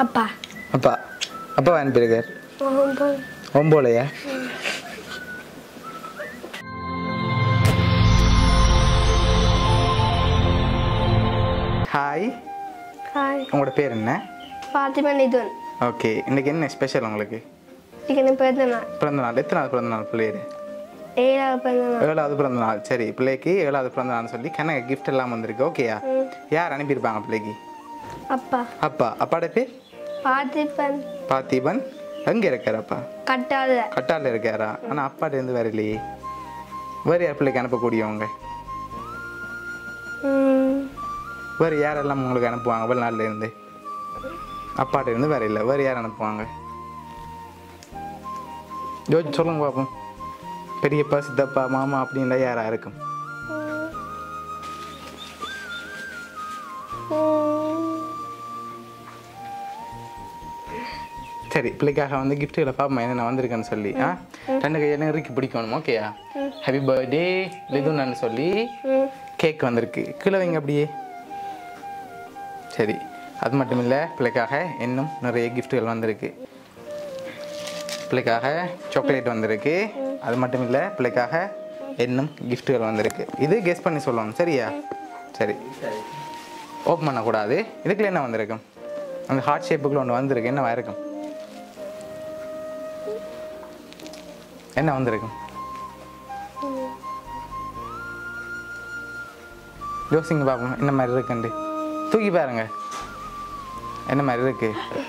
அப்பா அப்பா அப்பா அனுப்பியிருக்கார் ஒம்பது ஒம்போலையா ஹாய் ஹாய் உங்களோட பேர் என்ன ஃபாத்திமா நிதுன் ஓகே இன்னைக்கு என்ன ஸ்பெஷல் உங்களுக்கு இதுக்கு என்ன பிறந்த நாள் பிறந்த நாள் எத்தனாவது பிறந்த நாள் பிள்ளையர் ஏழாவது பிறந்த நாள் ஏழாவது பிறந்த நாள் சரி பிள்ளைக்கு ஏழாவது பிறந்த நாள்னு சொல்லி கண்ணக கிஃப்ட் எல்லாம் வந்திருக்கு ஓகேயா யார் அனுப்பியிருப்பாங்க பிள்ளைக்கு அப்பா அப்பா அப்பாட பேர் பார்த்திபன் பார்த்திபன் எங்கே இருக்கார் அப்பா கட்டாத கட்டாரில் இருக்காரா ஆனால் அப்பாட்ட இருந்து வேற இல்லையே வேறு யார் பிள்ளைக்கு அனுப்பக்கூடியவங்க ம், வேறு யாரெல்லாம் உங்களுக்கு அனுப்புவாங்க வெளிநாட்டில் இருந்து அப்பாட்ட இருந்து வேற இல்லை வேறு யார் அனுப்புவாங்க யோசிச்சு சொல்லுங்க பார்ப்போம் பெரியப்பா சித்தப்பா மாமா அப்படின்ல யாரா இருக்கும் ம், சரி பிள்ளைக்காக வந்து கிஃப்ட்டுகளை பார்ப்போம் என்ன வந்திருக்குன்னு சொல்லி ஆ ரெண்டு கையில இறுக்கி பிடிக்கணும் ஓகேயா ஹாப்பி பர்த்டே லிதுன்னு சொல்லி ம், கேக் வந்திருக்கு கீழே வைங்க அப்படியே சரி அது மட்டும் இல்லை பிள்ளைக்காக இன்னும் நிறைய கிஃப்ட்டுகள் வந்திருக்கு பிள்ளைக்காக சாக்லேட் வந்திருக்கு அது மட்டும் இல்லை பிள்ளைக்காக இன்னும் கிஃப்ட்டுகள் வந்திருக்கு இது கெஸ் பண்ணி சொல்லணும் சரியா சரி ஓப்பன் பண்ணக்கூடாது இதுக்குள்ள என்ன வந்திருக்கும் அந்த ஹார்ட் ஷேப்புக்குள்ள ஒன்று வந்திருக்கு என்னவா இருக்கும் என்ன வந்திருக்கும் யோசிங்க பார்ப்போம் என்ன மாதிரி இருக்குண்டு தூக்கி பாருங்க என்ன மாதிரி இருக்கு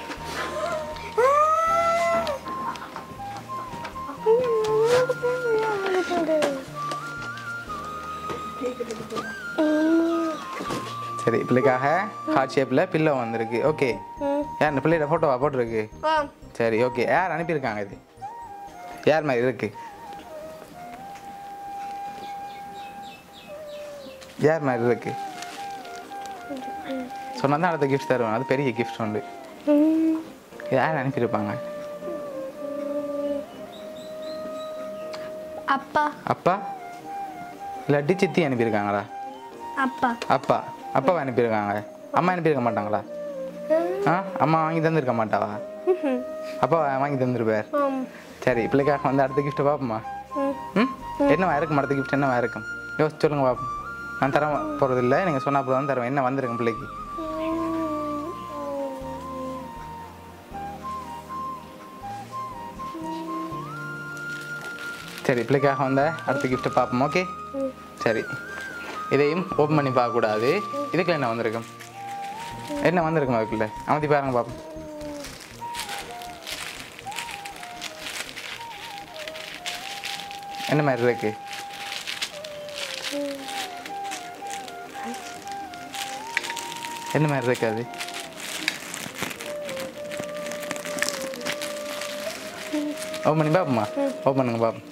சரி பிள்ளைக்காக ஹார்ட் ஷேப்பில் பில்லோ வந்திருக்கு ஓகே ம். யார் இந்த பிள்ளையோட ஃபோட்டோவா போட்டிருக்கு ஆ, சரி ஓகே யார் அனுப்பியிருக்காங்க இது யார் மாதிரி இருக்கு யார் மாதிரி இருக்கு சொன்னா தான் அடுத்த கிஃப்ட் தருவேன் அது பெரிய கிஃப்ட் உண்டு ம், யார் அனுப்பியிருப்பாங்க அப்பா அப்பா இல்லாட்டி சித்தி அனுப்பியிருக்காங்களா அப்பா அப்பா அப்பாவை அனுப்பியிருக்காங்க அம்மா அனுப்பியிருக்க மாட்டாங்களா ஆ அம்மா வாங்கி தந்திருக்க மாட்டாவா ம்ஹும். அப்பா வாங்கி தந்துருப்பார் ஆம். சரி பிள்ளைக்காக வந்து அடுத்த கிஃப்ட் பார்ப்போமா ம், ம் என்னவா இருக்கும் அடுத்த கிஃப்ட் என்னவா இருக்கும் யோசிச்சு சொல்லுங்க பார்ப்போம் நான் தர போகிறது இல்லை நீங்கள் சொன்ன அப்புறம் தான் தருவேன் என்ன வந்திருக்கும் பிள்ளைக்கு சரி பிள்ளைக்காக வந்த அடுத்த கிஃப்ட்டை பார்ப்போம் ஓகே சரி இதையும் ஓப்பன் பண்ணி பார்க்கக்கூடாது இதுக்குள்ள என்ன வந்திருக்கும் என்ன வந்திருக்கும் அதுக்குள்ள அமைதி பாருங்க பார்ப்போம் என்ன மாதிரி இருக்கு என்ன மாதிரி இருக்கு அது ஓப்பன் பண்ணி பார்ப்போமா ஓப்பன் பண்ணுங்க பார்ப்போம்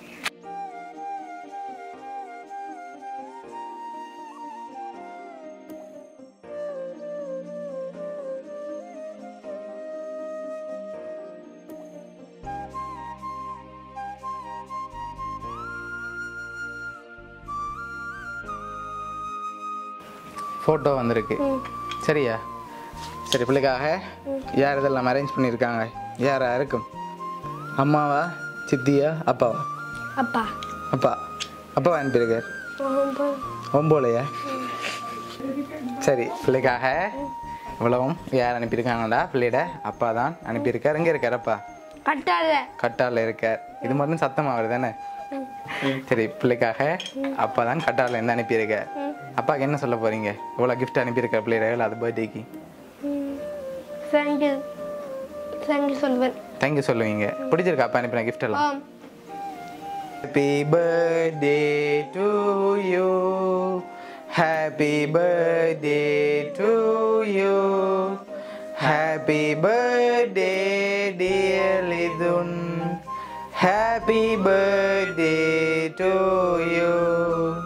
ஃபோட்டோ வந்திருக்கு சரியா சரி பிள்ளைக்காக யார் இதெல்லாம் அரேஞ்ச் பண்ணியிருக்காங்க யாரா இருக்கும் அம்மாவா சித்தியா அப்பாவா அப்பா அப்பா அப்பா அனுப்பியிருக்கார் ஒம்பது ஒம்போலையா சரி பிள்ளைக்காக இவ்வளவும் யார் அனுப்பியிருக்காங்கடா பிள்ளையோட அப்பா தான் அனுப்பியிருக்கார் எங்கே இருக்கார் அப்பா கட்டாத கட்டாரில் இருக்கார் இது மட்டும் சத்தமாக வருது தானே சரி பிள்ளைக்காக அப்பா தான் கட்டாரில் இருந்து அனுப்பியிருக்கார் அப்பாவுக்கு என்ன சொல்ல போறீங்க இவ்வளோ கிஃப்ட் அனுப்பியிருக்கார் பிள்ளையோட அது பர்த்டேக்கு தேங்க்யூ தேங்க்யூ சொல்வேன் தேங்க்யூ சொல்லுவீங்க பிடிச்சிருக்கா அப்பா அனுப்பின gift எல்லாம் ஆம் happy birthday to you happy birthday to you happy birthday dear Lithun happy birthday to you